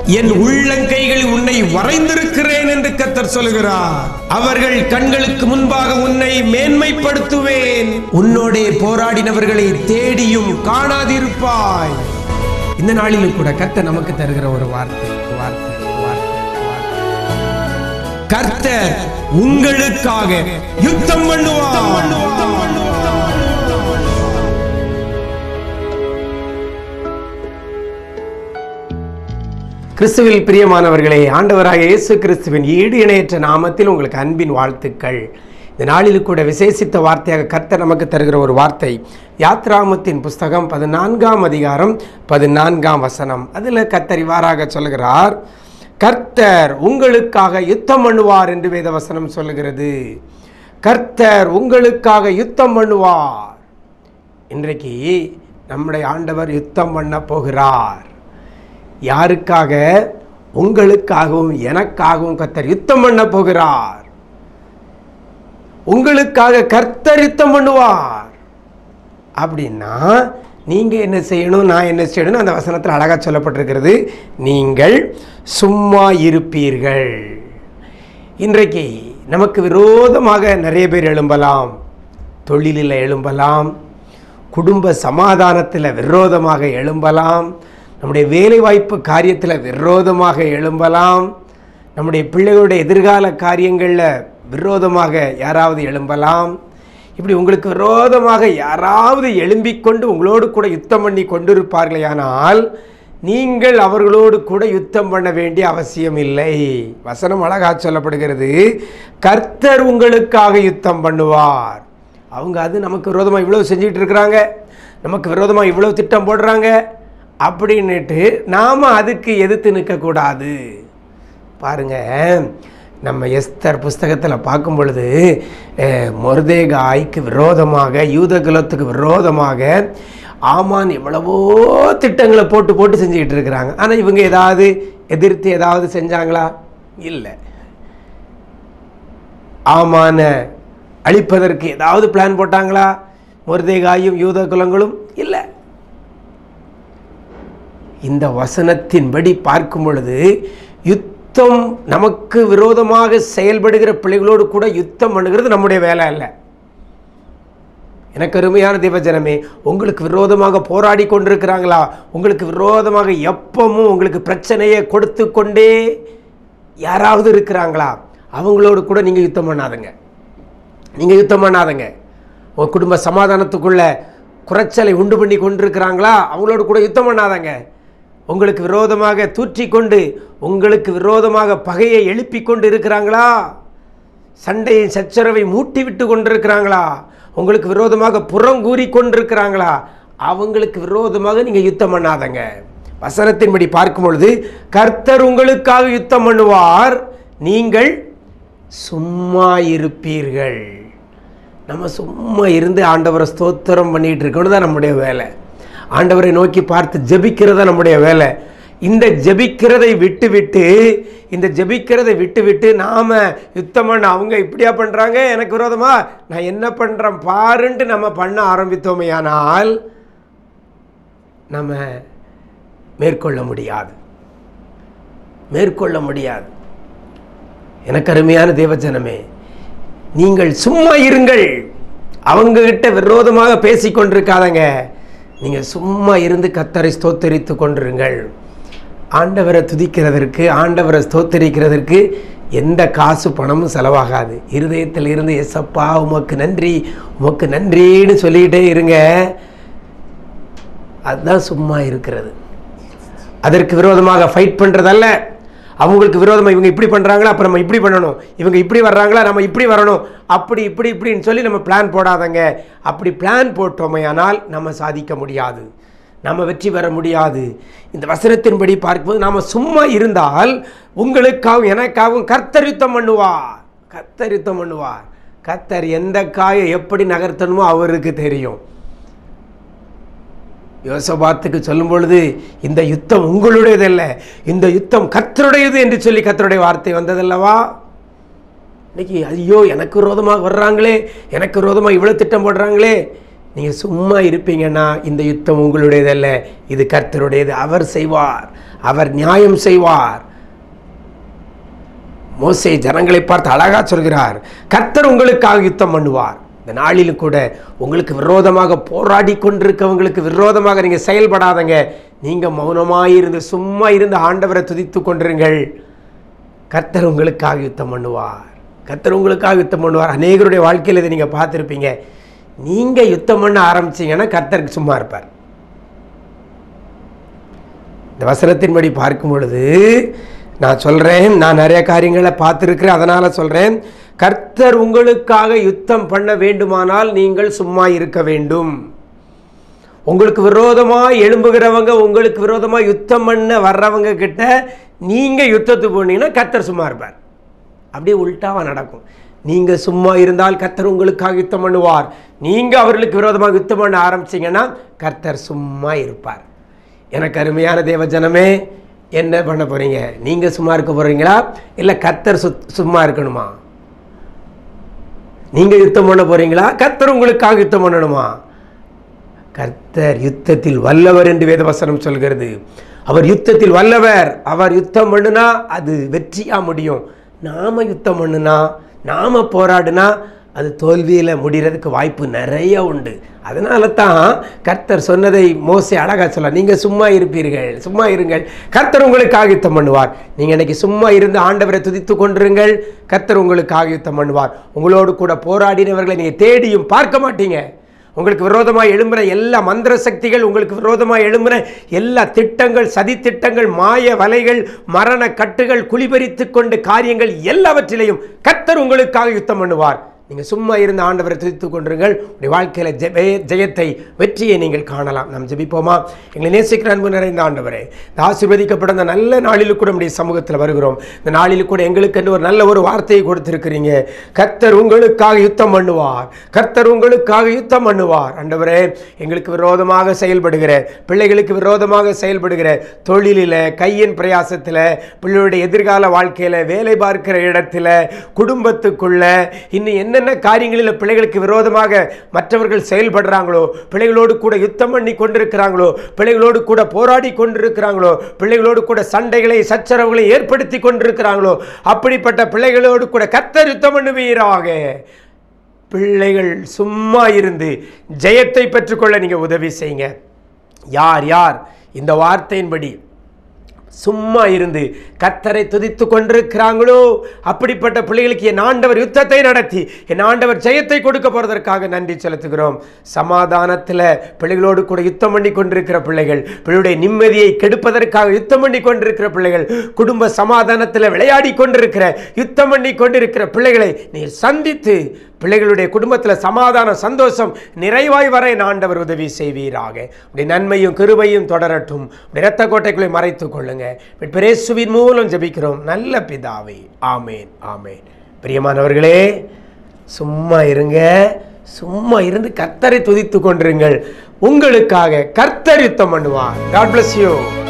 என் உள்ளங்கைகளில் உன்னை வரைந்திருக்கிறேன் என்று கத்தர் சொல்கிறார் அவர்கள் கண்களுக்கு முன்பாக உன்னை மேன்மைப்படுத்துவேன் உன்னோடே போராடினவர்களை தேடியும் காணாதிருப்பாய் இந்த நாளிலும் கூட கர்த்தர் நமக்கு தருகிற ஒரு வார்த்தை வார்த்தை வார்த்தை வார்த்தை. கர்த்தர் உங்களுக்காக யுத்தம் பண்ணுவார் கிறிஸ்துவில் பிரியமானவர்களே ஆண்டவராக இயேசு கிறிஸ்துவின் ஈடு இணையற்ற நாமத்தில் உங்களுக்கு அன்பின் வாழ்த்துக்கள் இந்த நாளில் கூட விசேஷித்த வார்த்தையாக கர்த்தர் நமக்கு தருகிற ஒரு வார்த்தை யாத்ராமத்தின் புஸ்தகம் பதினான்காம் அதிகாரம் பதினான்காம் வசனம் அதில் கர்த்தர் இவ்வாறாக சொல்கிறார் கர்த்தர் உங்களுக்காக யுத்தம் பண்ணுவார் என்று வேத வசனம் சொல்லுகிறது கர்த்தர் உங்களுக்காக யுத்தம் பண்ணுவார் இன்றைக்கு நம்முடைய ஆண்டவர் யுத்தம் பண்ண போகிறார் யாருக்காக உங்களுக்காகவும் எனக்காகவும் கர்த்தர் யுத்தம் பண்ண போகிறார் உங்களுக்காக கர்த்தர் யுத்தம் பண்ணுவார் அப்படின்னா நீங்கள் என்ன செய்யணும் நான் என்ன செய்யணும் அந்த வசனத்தில் அழகாக சொல்லப்பட்டிருக்கிறது நீங்கள் சும்மா இருப்பீர்கள் இன்றைக்கு நமக்கு விரோதமாக நிறைய பேர் எழும்பலாம் தொழிலில் எழும்பலாம் குடும்ப சமாதானத்தில் விரோதமாக எழும்பலாம் நம்முடைய வேலைவாய்ப்பு காரியத்தில் விரோதமாக எழும்பலாம் நம்முடைய பிள்ளைகளுடைய எதிர்கால காரியங்களில் விரோதமாக யாராவது எழும்பலாம் இப்படி உங்களுக்கு விரோதமாக யாராவது எழும்பிக் கொண்டு உங்களோடு கூட யுத்தம் பண்ணி கொண்டிருப்பார்களேயானால் நீங்கள் அவர்களோடு கூட யுத்தம் பண்ண வேண்டிய அவசியம் இல்லை வசனம் அழகா சொல்லப்படுகிறது கர்த்தர் உங்களுக்காக யுத்தம் பண்ணுவார் அவங்க அது நமக்கு விரோதமாக இவ்வளவு செஞ்சுட்டு இருக்கிறாங்க நமக்கு விரோதமாக இவ்வளவு திட்டம் போடுறாங்க அப்படின்னுட்டு நாம் அதுக்கு எதிர்த்து நிற்கக்கூடாது பாருங்க நம்ம எஸ்தர் புஸ்தகத்தில் பார்க்கும் பொழுது அஹ், மொர்தேகாய்க்கு விரோதமாக யூத குலத்துக்கு விரோதமாக ஆமான் எவ்வளவோ திட்டங்களை போட்டு போட்டு செஞ்சுக்கிட்டு இருக்கிறாங்க ஆனால் இவங்க ஏதாவது எதிர்த்து ஏதாவது செஞ்சாங்களா இல்லை ஆமான அழிப்பதற்கு ஏதாவது பிளான் போட்டாங்களா மொர்தேகாயும் யூத குலங்களும் இல்லை இந்த வசனத்தின்படி பார்க்கும் பொழுது யுத்தம் நமக்கு விரோதமாக செயல்படுகிற பிள்ளைகளோடு கூட யுத்தம் பண்ணுகிறது நம்முடைய வேலை அல்ல எனக்கு அருமையான தேவஜனமே உங்களுக்கு விரோதமாக போராடி கொண்டிருக்கிறாங்களா உங்களுக்கு விரோதமாக எப்பவும் உங்களுக்கு பிரச்சனையை கொடுத்து கொண்டே யாராவது இருக்கிறாங்களா அவங்களோடு கூட நீங்கள் யுத்தம் பண்ணாதுங்க நீங்கள் யுத்தம் பண்ணாதங்க உங்கள் குடும்ப சமாதானத்துக்குள்ள குறைச்சலை உண்டு பண்ணி கொண்டிருக்கிறாங்களா அவங்களோடு கூட யுத்தம் பண்ணாதங்க உங்களுக்கு விரோதமாக தூற்றிக்கொண்டு உங்களுக்கு விரோதமாக பகையை எழுப்பி கொண்டு இருக்கிறாங்களா சண்டையை சச்சரவை மூட்டி விட்டு கொண்டிருக்கிறாங்களா உங்களுக்கு விரோதமாக புறங்கூறி கொண்டிருக்கிறாங்களா அவங்களுக்கு விரோதமாக நீங்கள் யுத்தம் பண்ணாதங்க வசனத்தின்படி பார்க்கும் பொழுது கர்த்தர் உங்களுக்காக யுத்தம் பண்ணுவார் நீங்கள் சும்மா இருப்பீர்கள் நம்ம சும்மா இருந்து ஆண்டவரை ஸ்தோத்திரம் பண்ணிட்டு இருக்கணும் தான் நம்முடைய வேலை ஆண்டவரை நோக்கி பார்த்து ஜெபிக்கிறது தான் நம்முடைய வேலை இந்த ஜெபிக்கிறதை விட்டு விட்டு இந்த ஜெபிக்கிறதை விட்டு விட்டு நாம யுத்தம் பண்ண அவங்க இப்படியா பண்றாங்க எனக்கு விரோதமா நான் என்ன பண்றேன் பாருன்ட்டு நம்ம பண்ண ஆரம்பித்தோமையானால் நம்ம மேற்கொள்ள முடியாது மேற்கொள்ள முடியாது எனக்கு அருமையான தேவஜனமே நீங்கள் சும்மா இருங்கள் அவங்க கிட்ட விரோதமாக பேசி கொண்டிருக்காதங்க நீங்கள் சும்மா இருந்து கத்தரை ஸ்தோத்தரித்து கொண்டிருங்கள் ஆண்டவரை துதிக்கிறதற்கு ஆண்டவரை ஸ்தோத்தரிக்கிறதற்கு எந்த காசு பணமும் செலவாகாது இருதயத்தில் இருந்து எசப்பா உமக்கு நன்றி உமக்கு நன்றின்னு சொல்லிக்கிட்டே இருங்க அதுதான் சும்மா இருக்கிறது அதற்கு விரோதமாக ஃபைட் பண்ணுறதல்ல அவங்களுக்கு விரோதமாக இவங்க இப்படி பண்ணுறாங்களா அப்போ நம்ம இப்படி பண்ணணும் இவங்க இப்படி வர்றாங்களா நம்ம இப்படி வரணும் அப்படி இப்படி இப்படின்னு சொல்லி நம்ம பிளான் போடாதங்க அப்படி பிளான் போட்டோமையானால் நம்ம சாதிக்க முடியாது நம்ம வெற்றி பெற முடியாது இந்த வசனத்தின்படி பார்க்கும்போது நாம் சும்மா இருந்தால் உங்களுக்காகவும் எனக்காகவும் கர்த்தர் யுத்தம் பண்ணுவார் கர்த்தர் யுத்தம் பண்ணுவார் கர்த்தர் எந்த காயை எப்படி நகர்த்தணுமோ அவருக்கு தெரியும் யோசபாத்துக்கு சொல்லும் பொழுது இந்த யுத்தம் உங்களுடையதல்ல இந்த யுத்தம் கர்த்தருடையது என்று சொல்லி கர்த்தருடைய வார்த்தை வந்ததல்லவா இன்னைக்கு ஐயோ எனக்கு விரோதமாக வர்றாங்களே எனக்கு விரோதமாக இவ்வளோ திட்டம் போடுறாங்களே நீங்கள் சும்மா இருப்பீங்கன்னா இந்த யுத்தம் உங்களுடையதல்ல இது கர்த்தருடையது அவர் செய்வார் அவர் நியாயம் செய்வார் மோசே ஜனங்களை பார்த்து அழகா சொல்கிறார் கர்த்தர் உங்களுக்காக யுத்தம் பண்ணுவார் இந்த நாளிலும் கூட உங்களுக்கு விரோதமாக போராடி கொண்டிருக்கவங்களுக்கு விரோதமாக நீங்க செயல்படாதங்க நீங்க மௌனமாயிருந்து சும்மா இருந்து ஆண்டவரை துதித்து கொண்டிருங்கள் கர்த்தர் உங்களுக்காக யுத்தம் பண்ணுவார் கர்த்தர் உங்களுக்காக யுத்தம் பண்ணுவார் அநேகருடைய வாழ்க்கையில் இதை நீங்கள் பார்த்துருப்பீங்க நீங்கள் யுத்தம் பண்ண ஆரம்பிச்சீங்கன்னா கர்த்தருக்கு சும்மா இருப்பார் இந்த வசனத்தின்படி பார்க்கும் பொழுது நான் சொல்கிறேன் நான் நிறைய காரியங்களை பார்த்துருக்கிறேன் அதனால் சொல்கிறேன் கர்த்தர் உங்களுக்காக யுத்தம் பண்ண வேண்டுமானால் நீங்கள் சும்மா இருக்க வேண்டும் உங்களுக்கு விரோதமாக எழும்புகிறவங்க உங்களுக்கு விரோதமாக யுத்தம் பண்ண வர்றவங்க கிட்ட நீங்கள் யுத்தத்துக்கு போனீங்கன்னா கர்த்தர் சும்மா இருப்பார் அப்படியே உல்டாவா நடக்கும் நீங்கள் சும்மா இருந்தால் கர்த்தர் உங்களுக்காக யுத்தம் பண்ணுவார் நீங்கள் அவர்களுக்கு விரோதமாக யுத்தம் பண்ண ஆரம்பிச்சீங்கன்னா கர்த்தர் சும்மா இருப்பார் எனக்கு அருமையான தேவ ஜனமே என்ன பண்ண போறீங்க நீங்கள் சும்மா இருக்க போறீங்களா இல்லை கர்த்தர் சுத் சும்மா இருக்கணுமா நீங்கள் யுத்தம் பண்ண போறீங்களா கர்த்தர் உங்களுக்காக யுத்தம் பண்ணணுமா கர்த்தர் யுத்தத்தில் வல்லவர் என்று வேதவசனம் சொல்கிறது அவர் யுத்தத்தில் வல்லவர் அவர் யுத்தம் பண்ணுனா அது வெற்றியா முடியும் நாம யுத்தம் பண்ணுனா நாம போராடுனா அது தோல்வியில் முடிகிறதுக்கு வாய்ப்பு நிறைய உண்டு அதனால தான் கர்த்தர் சொன்னதை மோசே அழகா சொல்ல நீங்கள் சும்மா இருப்பீர்கள் சும்மா இருங்கள் கர்த்தர் உங்களுக்காக யுத்தம் பண்ணுவார் நீங்கள் இன்னைக்கு சும்மா இருந்து ஆண்டவரை துதித்து கொண்டிருங்கள் கர்த்தர் உங்களுக்காக யுத்தம் பண்ணுவார் உங்களோடு கூட போராடினவர்களை நீங்கள் தேடியும் பார்க்க மாட்டீங்க உங்களுக்கு விரோதமாக எழும்புற எல்லா மந்திர சக்திகள் உங்களுக்கு விரோதமாக எழும்புற எல்லா திட்டங்கள் சதி திட்டங்கள் மாய வலைகள் மரண கட்டுகள் குளிபறித்து கொண்டு காரியங்கள் எல்லாவற்றிலையும் கர்த்தர் உங்களுக்காக யுத்தம் பண்ணுவார் நீங்கள் சும்மா இருந்த ஆண்டவரை துதித்துக் கொண்டிருங்கள் உடைய வாழ்க்கையில் ஜெய ஜெயத்தை வெற்றியை நீங்கள் காணலாம் நாம் ஜெபிப்போமா எங்களை நேசிக்கிற அன்பு நிறைந்த ஆண்டவரே இந்த ஆசீர்வதிக்கப்பட்ட இந்த நல்ல நாளில் கூட நம்முடைய சமூகத்தில் வருகிறோம் இந்த நாளில் கூட எங்களுக்கு ஒரு நல்ல ஒரு வார்த்தையை கொடுத்திருக்கிறீங்க கர்த்தர் உங்களுக்காக யுத்தம் பண்ணுவார் கர்த்தர் உங்களுக்காக யுத்தம் பண்ணுவார் ஆண்டவரே எங்களுக்கு விரோதமாக செயல்படுகிற பிள்ளைகளுக்கு விரோதமாக செயல்படுகிற தொழிலில் கையின் பிரயாசத்தில் பிள்ளைகளுடைய எதிர்கால வாழ்க்கையில் வேலை பார்க்கிற இடத்துல குடும்பத்துக்குள்ள இன்னும் என்னென்ன காரியங்களில் பிள்ளைகளுக்கு விரோதமாக மற்றவர்கள் செயல்படுறாங்களோ பிள்ளைகளோடு கூட யுத்தம் பண்ணி கொண்டிருக்கிறாங்களோ பிள்ளைகளோடு கூட போராடி கொண்டிருக்கிறாங்களோ பிள்ளைகளோடு கூட சண்டைகளை சச்சரவுகளை ஏற்படுத்தி கொண்டிருக்கிறாங்களோ அப்படிப்பட்ட பிள்ளைகளோடு கூட கர்த்தர் யுத்தம் பண்ணுவீராக பிள்ளைகள் சும்மா இருந்து ஜெயத்தை பெற்றுக்கொள்ள நீங்கள் உதவி செய்யுங்க யார் யார் இந்த வார்த்தையின்படி சும்மா இருந்து கர்த்தரை துதித்து கொண்டிருக்கிறாங்களோ அப்படிப்பட்ட பிள்ளைகளுக்கு என் ஆண்டவர் யுத்தத்தை நடத்தி என் ஆண்டவர் ஜெயத்தை கொடுக்க போறதற்காக நன்றி செலுத்துகிறோம் சமாதானத்தில் பிள்ளைகளோடு கூட யுத்தம் பண்ணி கொண்டிருக்கிற பிள்ளைகள் பிள்ளையுடைய நிம்மதியை கெடுப்பதற்காக யுத்தம் பண்ணி கொண்டிருக்கிற பிள்ளைகள் குடும்ப சமாதானத்தில் விளையாடி கொண்டிருக்கிற யுத்தம் பண்ணி கொண்டிருக்கிற பிள்ளைகளை நீர் சந்தித்து பிள்ளைகளுடைய குடும்பத்தில் சமாதானம் சந்தோஷம் நிறைவாய் வர என் ஆண்டவர் உதவி செய்வீராக உடைய நன்மையும் கிருபையும் தொடரட்டும் உடைய இரத்த கோட்டைக்குள்ளே மறைத்துக் கொள்ளுங்க பிரேசுவின் மூலம் ஜெபிக்கிறோம் நல்ல பிதாவே ஆமேன் ஆமேன் பிரியமானவர்களே சும்மா இருங்க சும்மா இருந்து கர்த்தரை துதித்து கொண்டிருங்கள் உங்களுக்காக கர்த்தர் யுத்தம் பண்ணுவார் காட் bless you